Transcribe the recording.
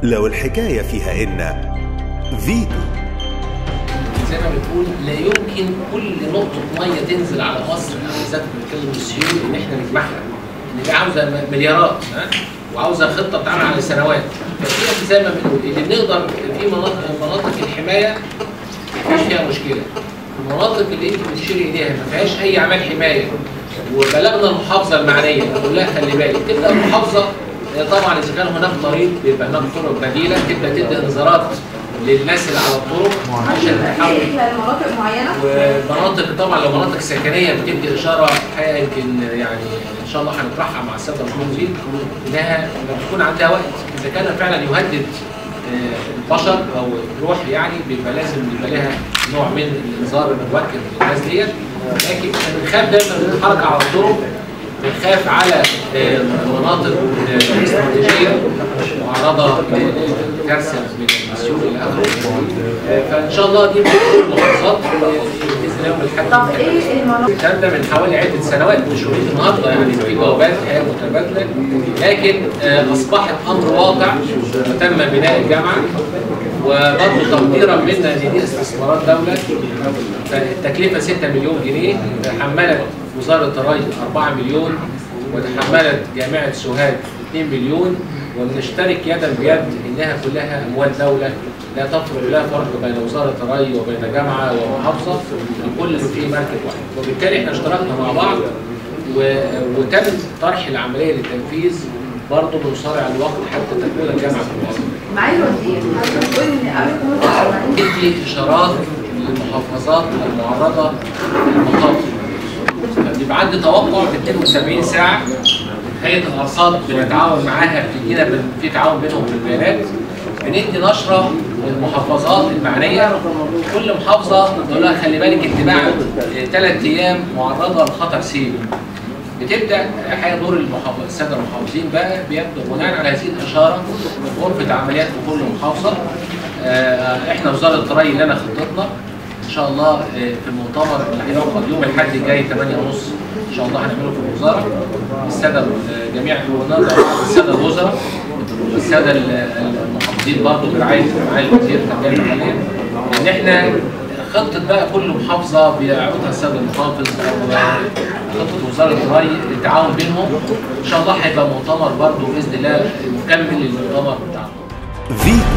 لو الحكاية فيها إن فيتو زي ما بنقول لا يمكن كل نقطة مية تنزل على مصر أو بالذات بنتكلم السيول إن إحنا نجمعها. إن دي عاوزة م- مليارات ها وعاوزة خطة بتتعمل على سنوات. فدي زي ما بنقول اللي بنقدر في مناطق مناطق الحماية مفيش فيها مشكلة. المناطق اللي أنت بتشيري إليها ما فيهاش أي أعمال حماية وبلغنا المحافظة المعنية نقول لها خلي بالك تبدأ المحافظة آه، طبعا إذا كان هناك طريق بيبقى هناك طرق بديلة تبدأ تدي إنذارات للناس اللي على الطرق عشان تحاول في مناطق معينه ومناطق طبعا لو مناطق سكنيه بتدي اشاره الحقيقه يمكن يعني ان شاء الله هنطرحها مع الساده المحافظين انها لما تكون عندها وقت اذا كان فعلا يهدد آه، البشر او الروح يعني بيبقى لازم يبقى لها نوع من الانذار المبكر للناس ديت لكن احنا بنخاف دايما من الحركه على الطرق بنخاف على آه، المناطق آه، الاستراتيجيه معرضه لكارثه من السيول الى اخره آه، فان شاء الله دي بتكون المحافظات آه، باذن الله يوم الاحد طب ايه المناطق الكلام ده من حوالي عده سنوات مش وليد النهارده يعني في جوابات هي متبادله لكن آه، اصبحت امر واقع وتم بناء الجامعه وبرضه تقديرا منا ان دي استثمارات دوله فالتكلفه 6 مليون جنيه تحملت وزاره الري 4 مليون وتحملت جامعه سوهاج 2 مليون وبنشترك يدا بيد انها كلها اموال دوله لا تفرق لا فرق بين وزاره الري وبين جامعه ومحافظه الكل في مركب واحد وبالتالي احنا اشتركنا مع بعض و... وتم طرح العمليه للتنفيذ برضه بنصارع الوقت حتى تكون الجامعه في مصر. معالي الوزير حضرتك بتقول ان قبل كل تدي اشارات للمحافظات المعرضه للمخاطر. بيبقى عندي توقع ب 72 ساعه هيئه الارصاد بنتعاون معاها بتدينا بن- في تعاون بينهم في البيانات بندي نشره للمحافظات المعنيه كل محافظه نقول لها خلي بالك انت بعد ثلاث ايام معرضه لخطر سيل بتبدا حاجه دور المحافظ الساده المحافظين بقى بيبدأ بناء على هذه الاشاره غرفه عمليات في كل محافظه آه، احنا وزاره الري لنا خطتنا ان شاء الله آه، في المؤتمر اللي هيعقد يوم الاحد الجاي 8 ونص ان شاء الله هنعمله في الوزاره الساده آه، جميع الوزراء الساده الوزراء والساده ال- المحافظين برضه برعايه معالي الوزير التنميه المحليه ان احنا خطه بقى كل محافظه بيعرضها السيد المحافظ او خطه وزاره الري التعاون بينهم ان شاء الله هيبقى مؤتمر برضه باذن الله مكمل للمؤتمر بتاعنا فيتو